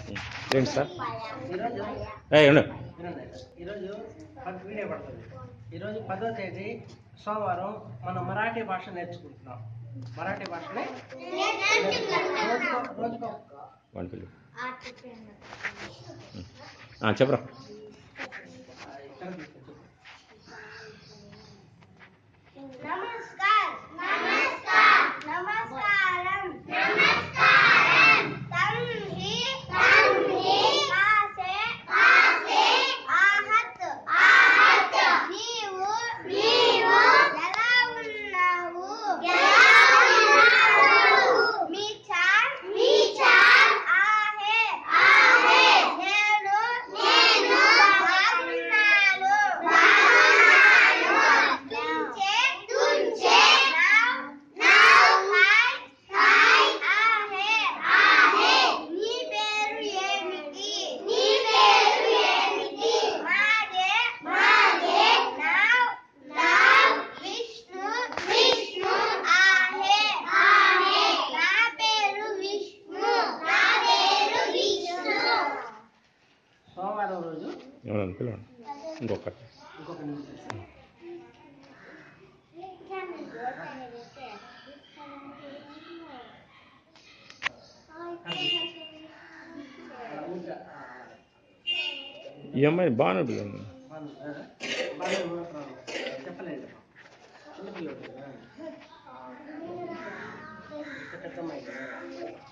ఏంటి సార్ ఈరోజు ఏ ఉండు వినండి. ఈరోజు పది వీడియో పడుతుంది ఈరోజు పదో తేదీ సోమవారం మనం మరాఠీ భాష నేర్చుకుంటున్నాం మరాఠీ భాషని రోజుకో రోజుకో వన్ పిల్లి చెప్పరా ఇక్కడ తీసుకొచ్చు. నమస్కార్ నమస్కార్ నమస్కారం నమస్కారం తంహి తంహి కాసే కాసే ఆహత్ ఆహత్ నీవు నీవు ఎలా ఉన్నావు ఎలా ఉన్నావు మీచాన్ మీచాన్ ఆహే ఆహే నేను నేను బాగున్నాను బాగున్నాను తుంచే తుంచే నౌ నౌ హై హై ఆహే ఆహే నీ పేరు ఏమిటి నీ పేరు ఏమిటి మాగే మాగే నౌ నౌ విష్ణు విష్ణు ఆహే ఆహే నా పేరు విష్ణు నా పేరు విష్ణు సోమవారం రోజు ఎవరన్నా పిలవండి ఇంకొకటి ఇంకొక నిమిషం ఈ అమ్మాయి బాగానే పిల్లలు వాళ్ళు, ఆ, వాళ్ళు మాత్రం చెప్పలేదు చిన్నపిల్లడు కదా. ఇంత పెద్ద అమ్మాయి కదా.